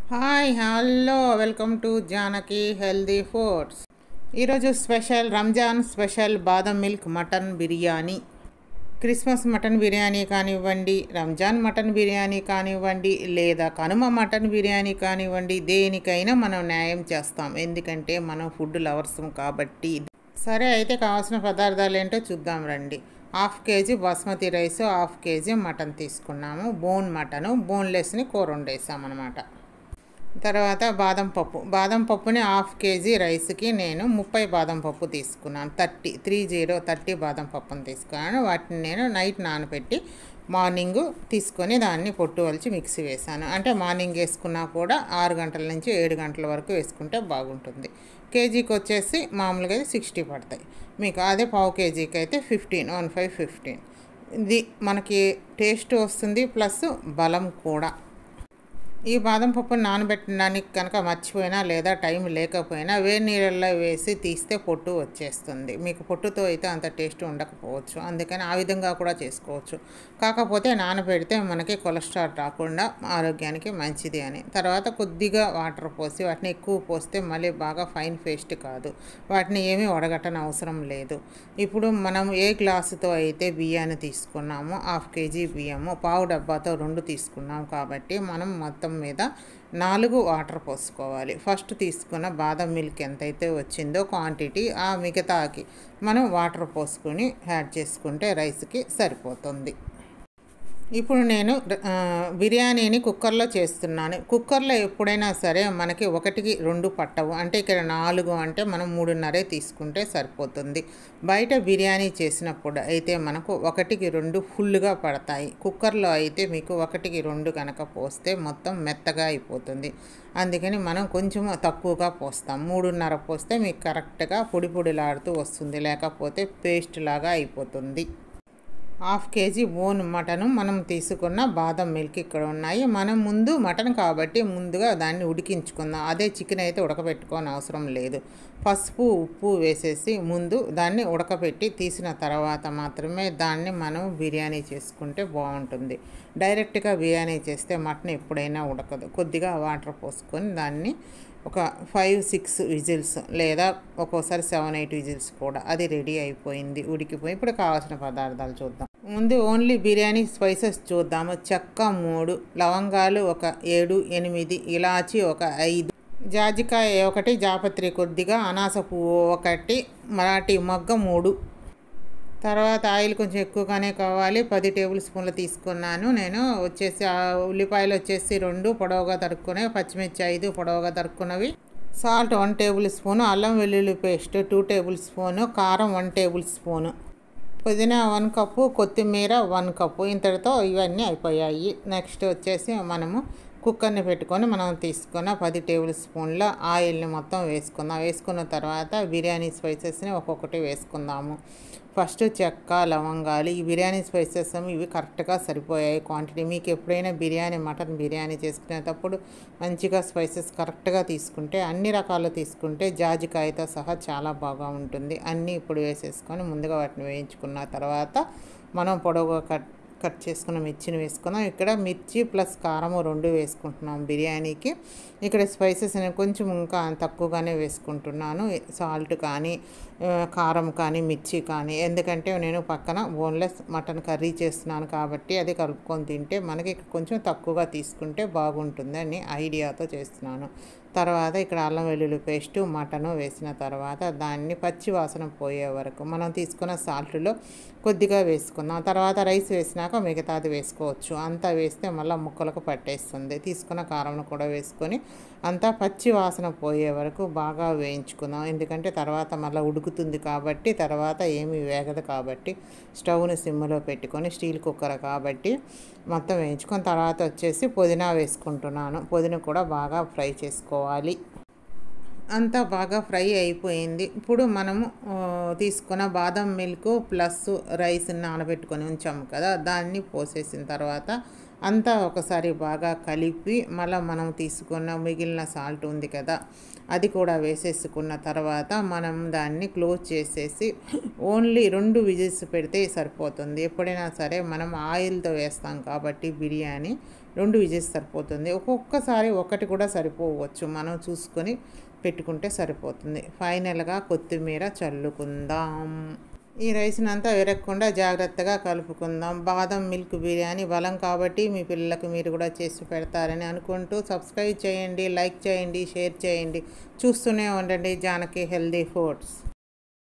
hi hello welcome to Janaki healthy foods ఈరోజు special Ramzan special badam milk mutton biryani Christmas mutton biryani కానివ్వండి Ramzan mutton biryani కానివ్వండి లేదా Kanuma mutton biryani కానివ్వండి దేనికైనా మనం న్యాయం చేస్తాం ఎందుకంటే మనం ఫుడ్ లవర్స్ కాబట్టి సరే అయితే కావాల్సిన పదార్థాలు ఏంటో చూద్దాం రండి half KG basmati rice half KG mutton తీసుకున్నాము బోన్ మటను బోన్లెస్ని కూర వండేసామన్నమాట తర్వాత బాదం పప్పు బాదం పప్పుని హాఫ్ కేజీ రైస్కి నేను ముప్పై బాదం పప్పు తీసుకున్నాను థర్టీ త్రీ జీరో థర్టీ బాదం పప్పుని తీసుకున్నాను వాటిని నేను నైట్ నానబెట్టి మార్నింగ్ తీసుకొని దాన్ని పొట్టు వలిచి మిక్సీ వేసాను అంటే మార్నింగ్ వేసుకున్నా కూడా ఆరు గంటల నుంచి ఏడు గంటల వరకు వేసుకుంటే బాగుంటుంది కేజీకి వచ్చేసి మామూలుగా అయితే సిక్స్టీ పడతాయి మీకు అదే పావు కేజీకి అయితే ఫిఫ్టీన్ వన్ ఫైవ్ ఫిఫ్టీన్ ఇది మనకి టేస్ట్ వస్తుంది ప్లస్ బలం కూడా ఈ బాదం పప్పును నానబెట్టడానికి కనుక మర్చిపోయినా లేదా టైం లేకపోయినా వేడి నీళ్ళల్లో వేసి తీస్తే పొట్టు వచ్చేస్తుంది మీకు పొట్టుతో అయితే అంత టేస్ట్ ఉండకపోవచ్చు అందుకని ఆ విధంగా కూడా చేసుకోవచ్చు కాకపోతే నానబెడితే మనకి కొలెస్ట్రాల్ రాకుండా ఆరోగ్యానికి మంచిది అని తర్వాత కొద్దిగా వాటర్ పోసి వాటిని ఎక్కువ పోస్తే మళ్ళీ బాగా ఫైన్ పేస్ట్ కాదు వాటిని ఏమీ వడగట్టని అవసరం లేదు ఇప్పుడు మనం ఏ గ్లాసుతో అయితే బియ్యాన్ని తీసుకున్నామో హాఫ్ కేజీ బియ్యము పావు డబ్బాతో రెండు తీసుకున్నాం కాబట్టి మనం మొత్తం మీద నాలుగు వాటర్ పోసుకోవాలి ఫస్ట్ తీసుకున్న బాదం మిల్క్ ఎంతైతే వచ్చిందో క్వాంటిటీ ఆ మిగతాకి మనం వాటర్ పోసుకొని యాడ్ చేసుకుంటే రైస్కి సరిపోతుంది ఇప్పుడు నేను ఆ, బిర్యానీని కుక్కర్లో చేస్తున్నాను కుక్కర్లో ఎప్పుడైనా సరే మనకి ఒకటికి రెండు పట్టవు అంటే ఇక్కడ నాలుగు అంటే మనం మూడున్నరే తీసుకుంటే సరిపోతుంది బయట బిర్యానీ చేసినప్పుడు అయితే మనకు ఒకటికి రెండు ఫుల్గా పడతాయి కుక్కర్లో అయితే మీకు ఒకటికి రెండు కనుక పోస్తే మొత్తం మెత్తగా అయిపోతుంది అందుకని మనం కొంచెం తక్కువగా పోస్తాం మూడున్నర పోస్తే మీకు కరెక్ట్గా పొడి పొడిలాడుతూ వస్తుంది లేకపోతే పేస్ట్ లాగా అయిపోతుంది హాఫ్ కేజీ బోన్ మటన్ మనం తీసుకున్న బాదం మిల్క్ ఇక్కడ ఉన్నాయి మనం ముందు మటన్ కాబట్టి ముందుగా దాన్ని ఉడికించుకుందాం అదే చికెన్ అయితే ఉడకబెట్టుకోని అవసరం లేదు పసుపు ఉప్పు వేసేసి ముందు దాన్ని ఉడకబెట్టి తీసిన తర్వాత మాత్రమే దాన్ని మనం బిర్యానీ చేసుకుంటే బాగుంటుంది డైరెక్ట్గా బిర్యానీ చేస్తే మటన్ ఎప్పుడైనా ఉడకదు కొద్దిగా వాటర్ పోసుకొని దాన్ని ఒక ఫైవ్ సిక్స్ విజిల్స్ లేదా ఒక్కోసారి సెవెన్ ఎయిట్ విజిల్స్ కూడా అది రెడీ అయిపోయింది ఉడికిపోయి ఇప్పుడు కావాల్సిన పదార్థాలు చూద్దాం ముందు ఓన్లీ బిర్యానీ స్పైసెస్ చూద్దాము చెక్క మూడు లవంగాలు ఒక ఏడు ఎనిమిది ఇలాచి ఒక ఐదు జాజికాయ ఒకటి జాపత్రి కొద్దిగా అనాస పువ్వు ఒకటి మరాఠీ మొగ్గ మూడు తర్వాత ఆయిల్ కొంచెం ఎక్కువగానే కావాలి పది టేబుల్ స్పూన్లు తీసుకున్నాను నేను వచ్చేసి ఆ ఉల్లిపాయలు వచ్చేసి రెండు పొడవుగా తరుక్కునేవి పచ్చిమిర్చి ఐదు పొడవుగా తరుక్కున్నవి సాల్ట్ వన్ టేబుల్ స్పూను అల్లం వెల్లుల్లి పేస్ట్ టూ టేబుల్ స్పూను కారం వన్ టేబుల్ స్పూను పుదీనా వన్ కప్పు కొత్తిమీర వన్ కప్పు ఇంతటితో ఇవన్నీ అయిపోయాయి నెక్స్ట్ వచ్చేసి మనము కుక్కర్ని పెట్టుకొని మనం తీసుకున్న పది టేబుల్ స్పూన్ల ఆయిల్ని మొత్తం వేసుకుందాం వేసుకున్న తర్వాత బిర్యానీ స్పైసెస్ని ఒక్కొక్కటి వేసుకుందాము ఫస్ట్ చెక్క లవంగాలు ఈ బిర్యానీ స్పైసెస్ ఇవి కరెక్ట్గా సరిపోయాయి క్వాంటిటీ మీకు ఎప్పుడైనా బిర్యానీ మటన్ బిర్యానీ చేసుకునేటప్పుడు మంచిగా స్పైసెస్ కరెక్ట్గా తీసుకుంటే అన్ని రకాలు తీసుకుంటే జాజికాయతో సహా చాలా బాగా ఉంటుంది అన్నీ ఇప్పుడు వేసేసుకొని ముందుగా వాటిని వేయించుకున్న తర్వాత మనం పొడవుగా కట్ కట్ చేసుకున్న మిర్చిని వేసుకున్నాం ఇక్కడ మిర్చి ప్లస్ కారము రెండు వేసుకుంటున్నాం బిర్యానీకి ఇక్కడ స్పైసెస్ నేను కొంచెం ఇంకా తక్కువగానే వేసుకుంటున్నాను సాల్ట్ కానీ ఆ, కారం కానీ మిర్చి కానీ ఎందుకంటే నేను పక్కన బోన్లెస్ మటన్ కర్రీ చేస్తున్నాను కాబట్టి అది కలుపుకొని తింటే మనకి కొంచెం తక్కువగా తీసుకుంటే బాగుంటుంది అని ఐడియాతో చేస్తున్నాను తర్వాత ఇక్కడ అల్లం వెల్లుల్లి పేస్టు మటను వేసిన తర్వాత దాన్ని పచ్చి వాసన పోయే వరకు మనం తీసుకున్న సాల్ట్లో కొద్దిగా వేసుకుందాం తర్వాత రైస్ వేసినాక మిగతాది వేసుకోవచ్చు అంతా వేస్తే మళ్ళీ ముక్కలకు పట్టేస్తుంది తీసుకున్న కారం కూడా వేసుకొని అంతా పచ్చి వాసన పోయే వరకు బాగా వేయించుకుందాం ఎందుకంటే తర్వాత మళ్ళీ ఉడుకుతుంది కాబట్టి తర్వాత ఏమీ వేగదు కాబట్టి స్టవ్ని సిమ్లో పెట్టుకొని స్టీల్ కుక్కర్ కాబట్టి మొత్తం వేయించుకొని తర్వాత వచ్చేసి పుదీనా వేసుకుంటున్నాను పుదీనా కూడా బాగా ఫ్రై చేసుకోవాలి అంతా బాగా ఫ్రై అయిపోయింది ఇప్పుడు మనము ఆ, తీసుకున్న బాదం మిల్క్ ప్లస్ రైస్ నానబెట్టుకొని ఉంచాము కదా దాన్ని పోసేసిన తర్వాత అంతా ఒకసారి బాగా కలిపి మళ్ళీ మనం తీసుకున్న మిగిలిన సాల్ట్ ఉంది కదా అది కూడా వేసేసుకున్న తర్వాత మనం దాన్ని క్లోజ్ చేసేసి ఓన్లీ రెండు విజిల్స్ పెడితే సరిపోతుంది ఎప్పుడైనా సరే మనం ఆయిల్తో వేస్తాం కాబట్టి బిర్యానీ రెండు విజిల్స్ సరిపోతుంది ఒక్కొక్కసారి ఒకటి కూడా సరిపోవచ్చు మనం చూసుకొని పెట్టుకుంటే సరిపోతుంది ఫైనల్గా కొత్తిమీర చల్లుకుందాం ఈ రైస్ని అంతా ఎరగకుండా జాగ్రత్తగా కలుపుకుందాం బాదం మిల్క్ బిర్యానీ బలం కాబట్టి మీ పిల్లలకు మీరు కూడా చేసి పెడతారని అనుకుంటూ సబ్స్క్రైబ్ చేయండి లైక్ చేయండి షేర్ చేయండి చూస్తూనే ఉండండి జానకి హెల్దీ ఫుడ్స్